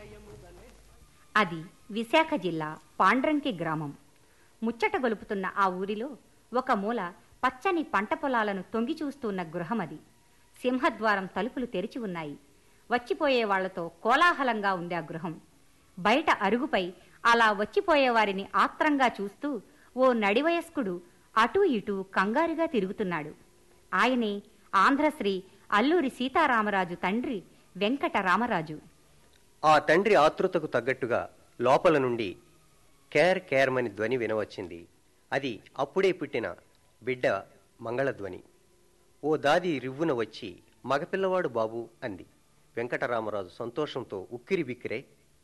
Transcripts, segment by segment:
అది విశాఖ జిల్లా పాండ్రంకి గ్రామం ముచ్చట గొలుపుతున్న ఆ ఊరిలో ఒక మూల పచ్చని పంట పొలాలను తొంగి చూస్తున్న గృహమది సింహద్వారం తలుపులు తెరిచి ఉన్నాయి వచ్చిపోయే వాళ్లతో కోలాహలంగా ఉంది ఆ గృహం బయట అరుగుపై అలా వచ్చిపోయే వారిని ఆత్రంగా చూస్తూ ఓ నడివయస్కుడు అటూ ఇటూ కంగారుగా తిరుగుతున్నాడు ఆయనే ఆంధ్రశ్రీ అల్లూరి సీతారామరాజు తండ్రి వెంకట రామరాజు ఆ తండ్రి ఆతృతకు తగ్గట్టుగా లోపల నుండి కేర్ కేర్మని ధ్వని వినవచ్చింది అది అప్పుడే పుట్టిన బిడ్డ మంగళధ్వని ఓ దాది రివ్వున వచ్చి మగపిల్లవాడు బాబు అంది వెంకటరామరాజు సంతోషంతో ఉక్కిరి బిక్కిరే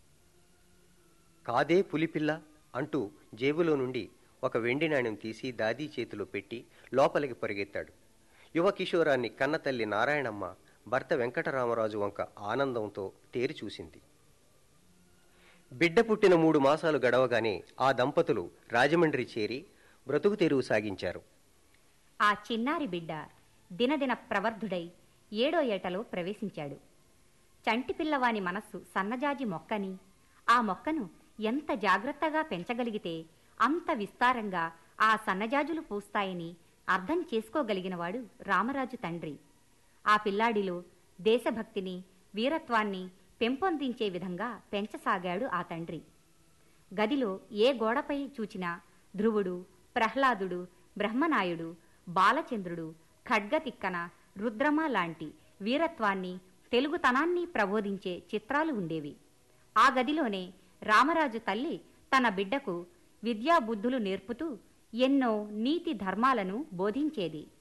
కాదే పులిపిల్ల అంటూ జేబులో నుండి ఒక వెండి నాణ్యం తీసి దాదీ చేతిలో పెట్టి లోపలికి పరిగెత్తాడు యువ కిషోరాన్ని కన్నతల్లి నారాయణమ్మ భర్త వెంకటరామరాజు వంక ఆనందంతో తేరి చూసింది బిడ్డ పుట్టిన మూడు మాసాలు గడవగానే ఆ దంపతులు రాజమండ్రి చేరి బ్రతుకు తెరువు సాగించారు ఆ చిన్నారి బిడ్డ దినదిన ప్రవర్ధుడై ఏడో ఏటలో ప్రవేశించాడు చంటి పిల్లవాని మనస్సు సన్నజాజి మొక్కని ఆ మొక్కను ఎంత జాగ్రత్తగా పెంచగలిగితే అంత విస్తారంగా ఆ సన్నజాజులు పూస్తాయని అర్థం చేసుకోగలిగినవాడు రామరాజు తండ్రి ఆ పిల్లాడిలో దేశభక్తిని వీరత్వాన్ని పెంపొందించే విధంగా పెంచసాగాడు ఆ తండ్రి గదిలో ఏ గోడపై చూచినా ధ్రువుడు ప్రహ్లాదుడు బ్రహ్మనాయుడు బాలచంద్రుడు ఖడ్గతిక్కన రుద్రమ లాంటి వీరత్వాన్ని తెలుగుతనాన్ని ప్రబోధించే చిత్రాలు ఉండేవి ఆ గదిలోనే రామరాజు తల్లి తన బిడ్డకు విద్యాబుద్ధులు నేర్పుతూ ఎన్నో నీతి ధర్మాలను బోధించేది